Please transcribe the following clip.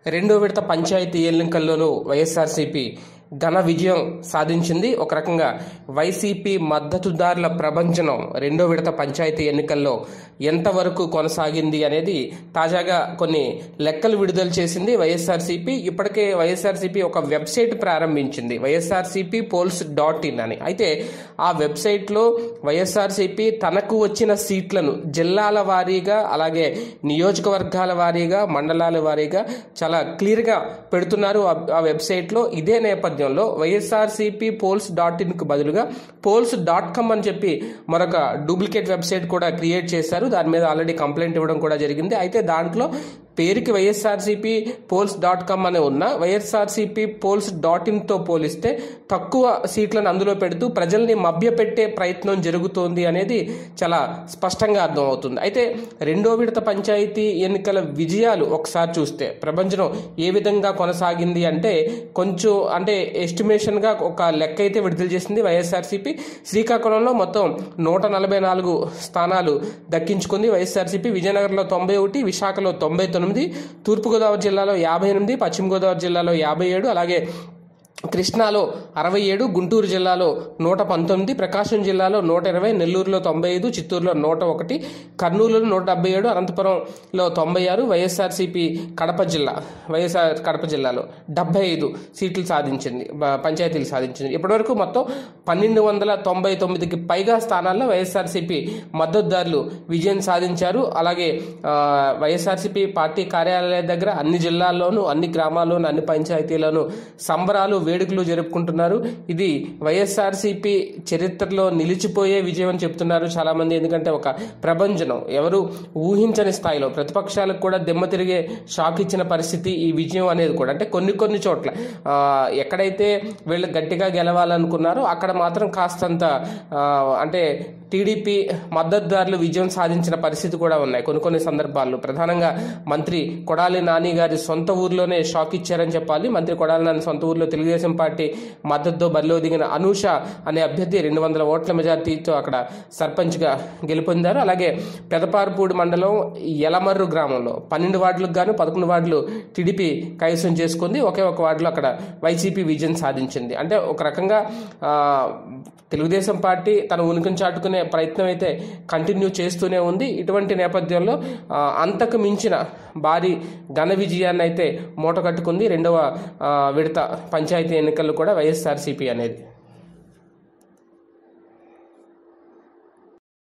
రెండో విడత పంచాయతీ ఎన్నికల్లోనూ వైఎస్ఆర్సీపీ ఘన విజయం సాధించింది ఒక రకంగా వైసీపీ మద్దతుదారుల ప్రభంజనం రెండో విడత పంచాయతీ ఎన్నికల్లో ఎంతవరకు కొనసాగింది అనేది తాజాగా కొన్ని లెక్కలు విడుదల చేసింది వైఎస్ఆర్సీపీ ఇప్పటికే వైఎస్ఆర్సీపీ ఒక వెబ్సైట్ ప్రారంభించింది వైఎస్ఆర్సీపీ పోల్స్ డాట్ ఇన్ అని అయితే ఆ వెబ్సైట్లో వైఎస్ఆర్సీపీ తనకు వచ్చిన సీట్లను జిల్లాల వారీగా అలాగే నియోజకవర్గాల వారీగా మండలాల వారీగా చాలా క్లియర్గా పెడుతున్నారు ఆ- ఆ వెబ్సైట్లో ఇదే నేపథ్యంలో వైఎస్ఆర్సీపీ పోల్స్ డాట్ ఇన్కు బదులుగా పోల్స్ డాట్ కామ్ అని చెప్పి మరొక డూప్లికేట్ వెబ్సైట్ కూడా క్రియేట్ చేశారు దాని మీద ఆల్రెడీ కంప్లైంట్ ఇవ్వడం కూడా జరిగింది అయితే దాంట్లో పేరుకి వైఎస్ఆర్సీపీ పోల్స్ డాట్ కామ్ అనే ఉన్న వైఎస్ఆర్సీపీ పోల్స్ డాట్ ఇన్తో పోలిస్తే తక్కువ సీట్లను అందులో పెడుతూ ప్రజల్ని మభ్యపెట్టే ప్రయత్నం జరుగుతోంది అనేది చాలా స్పష్టంగా అర్థమవుతుంది అయితే రెండో విడత పంచాయతీ ఎన్నికల విజయాలు ఒకసారి చూస్తే ప్రపంచం ఏ విధంగా కొనసాగింది అంటే కొంచెం అంటే ఎస్టిమేషన్గా ఒక లెక్క అయితే విడుదల చేసింది వైఎస్ఆర్సీపీ శ్రీకాకుళంలో మొత్తం నూట నలభై నాలుగు స్థానాలు దక్కించుకుంది వైఎస్ఆర్సీపీ విజయనగరంలో తొంభై ఒకటి విశాఖలో తొంభై తొమ్మిది తూర్పుగోదావరి జిల్లాలో యాభై ఎనిమిది పశ్చిమ గోదావరి జిల్లాలో యాభై ఏడు అలాగే కృష్ణాలో అరవై ఏడు గుంటూరు జిల్లాలో నూట పంతొమ్మిది ప్రకాశం జిల్లాలో నూట ఇరవై నెల్లూరులో తొంభై ఐదు చిత్తూరులో నూట ఒకటి కర్నూలులో నూట డెబ్బై ఏడు అనంతపురంలో తొంభై ఆరు వైఎస్ఆర్సీపీ కడప జిల్లా వైఎస్ఆర్ కడప జిల్లాలో డెబ్బై ఐదు సీట్లు సాధించింది బ- పంచాయతీలు సాధించింది ఇప్పటివరకు మొత్తం పన్నెండు వందల తొంభై తొమ్మిదికి పైగా స్థానాల్లో వైఎస్ఆర్సీపీ మద్దతుదారులు విజయం సాధించారు అలాగే ఆ, వైఎస్ఆర్సీపీ పార్టీ కార్యాలయాల దగ్గర అన్ని జిల్లాల్లోనూ అన్ని గ్రామాల్లోనూ అన్ని పంచాయతీల్లోనూ సంబరాలు వేడుకలు జరుపుకుంటున్నారు ఇది వైఎస్ఆర్సీపీ చరిత్రలో నిలిచిపోయే విజయం అని చెప్తున్నారు చాలా మంది ఎందుకంటే ఒక ప్రభంజనం ఎవరు ఊహించని స్థాయిలో ప్రతిపక్షాలకు కూడా దెమ్మ తిరిగే షాక్ ఇచ్చిన పరిస్థితి ఈ విజయం అనేది కూడా అంటే కొన్ని కొన్ని చోట్ల ఆ, ఎక్కడైతే వీళ్ళు గట్టిగా గెలవాలనుకున్నారో అక్కడ మాత్రం కాస్తంత ఆ, అంటే టీడీపీ మద్దతుదారులు విజయం సాధించిన పరిస్థితి కూడా ఉన్నాయి కొన్ని కొన్ని సందర్భాల్లో ప్రధానంగా మంత్రి కొడాలి నాని గారి సొంత ఊర్లోనే షాక్ ఇచ్చారని చెప్పాలి మంత్రి కొడాలి నాని సొంత ఊర్లో తెలుగుదేశం పార్టీ మద్దతుతో బరిలో దిగిన అనూష అనే అభ్యర్థి రెండు వందల ఓట్ల మెజార్టీతో అక్కడ సర్పంచ్గా గెలుపొందారు అలాగే పెదపార్పూడి మండలం యలమర్రు గ్రామంలో పన్నెండు వార్డులకు గాను పదకొండు వార్డులు టీడీపీ కైవసం చేసుకుంది ఒకే ఒక వార్డులో అక్కడ వైసీపీ విజయం సాధించింది అంటే ఒక రకంగా ఆ, తెలుగుదేశం పార్టీ తన ఉనికిని చాటుకునే ప్రయత్నం అయితే కంటిన్యూ చేస్తూనే ఉంది ఇటువంటి నేపథ్యంలో ఆ, అంతకు మించిన భారీ ఘన విజయాన్ని అయితే మూట కట్టుకుంది రెండవ ఆ, విడత పంచాయతీ ఎన్నికల్లో కూడా వైఎస్ఆర్సీపీ అనేది